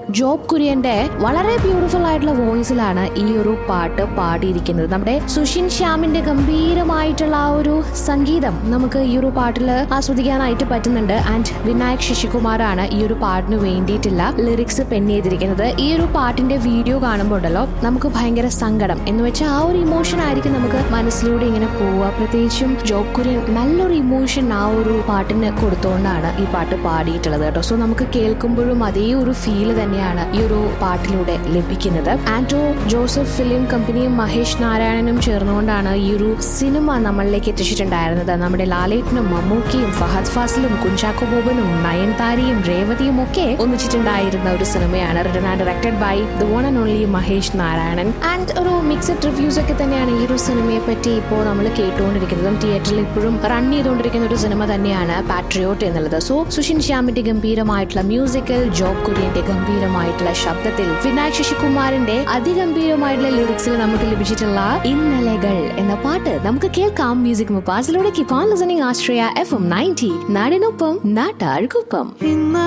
job കുര്യന്റെ വളരെ beautiful ആയിട്ടുള്ള വോയിസിലാണ് ഈ ഒരു പാട്ട് പാടിയിരിക്കുന്നത് നമ്മുടെ സുഷിൻ ശ്യാമിന്റെ ഗംഭീരമായിട്ടുള്ള ആ ഒരു സംഗീതം നമുക്ക് ഈ ഒരു പാട്ടിൽ ആസ്വദിക്കാനായിട്ട് പറ്റുന്നുണ്ട് ആൻഡ് വിനായക് ശശികുമാറാണ് ഈ ഒരു പാട്ടിന് വേണ്ടിയിട്ടുള്ള ലിറിക്സ് പെൻ ചെയ്തിരിക്കുന്നത് ഈ ഒരു പാട്ടിന്റെ വീഡിയോ കാണുമ്പോൾ ഉണ്ടല്ലോ നമുക്ക് ഭയങ്കര സങ്കടം എന്ന് വെച്ചാൽ ആ ഒരു ഇമോഷൻ ആയിരിക്കും നമുക്ക് മനസ്സിലൂടെ ഇങ്ങനെ പോവുക പ്രത്യേകിച്ചും ജോബ് കുര്യൻ നല്ലൊരു ഇമോഷൻ ആ ഒരു പാട്ടിന് കൊടുത്തുകൊണ്ടാണ് ഈ പാട്ട് പാടിയിട്ടുള്ളത് കേട്ടോ സോ നമുക്ക് കേൾക്കുമ്പോഴും അതേ ഒരു ഫീല് തന്നെയാണ് ഈ ഒരു പാട്ടിലൂടെ ലഭിക്കുന്നത് ആൻഡ്രോ ജോസഫ് ഫിലിം കമ്പനിയും മഹേഷ് നാരായണനും ചേർന്നുകൊണ്ടാണ് ഈ ഒരു സിനിമ നമ്മളിലേക്ക് എത്തിച്ചിട്ടുണ്ടായിരുന്നത് നമ്മുടെ ലാലേട്ടനും മമ്മൂക്കിയും ഫഹദ് ഫാസിലും കുഞ്ചാക്കോ ബോബനും നയൻതാരയും രേവതിയും ഒക്കെ ഒന്നിച്ചിട്ടുണ്ടായിരുന്ന ഒരു സിനിമയാണ് written and directed by the one and only Mahesh Narayanan and ഒരു മിക്സഡ് റിവ്യൂസ് ഒക്കെ തന്നെയാണ് ഈ ഒരു സിനിമയെ പറ്റി ഇപ്പോൾ നമ്മൾ കേട്ടുകൊണ്ടിരിക്കുന്നതും തിയേറ്ററിൽ ഇപ്പോഴും റൺ ചെയ്തുകൊണ്ടിരിക്കുന്ന ഒരു സിനിമ തന്നെയാണ് പാട്രിയോട്ട് എന്നുള്ളത് സോ സുഷിൻ ശ്യാമിന്റെ ഗംഭീരമായിട്ടുള്ള മ്യൂസിക്കൽ ജോബ് കുര്യന്റെ ഗംഭീരമായിട്ടുള്ള ശബ്ദത്തിൽ വിനായക് ശശികുമാറിന്റെ അതിഗംഭീരമായിട്ടുള്ള ലിറിക്സിൽ നമുക്ക് ലഭിച്ചിട്ടുള്ള ഇന്നലകൾ എന്ന പാട്ട് നമുക്ക് കേൾക്കാം മ്യൂസിക് മുപ്പാസിലൂടെ keep on listening Ashraya F M ninety നാടിനൊപ്പം നാട്ടാഴ്ക്കൊപ്പം ഇന്ന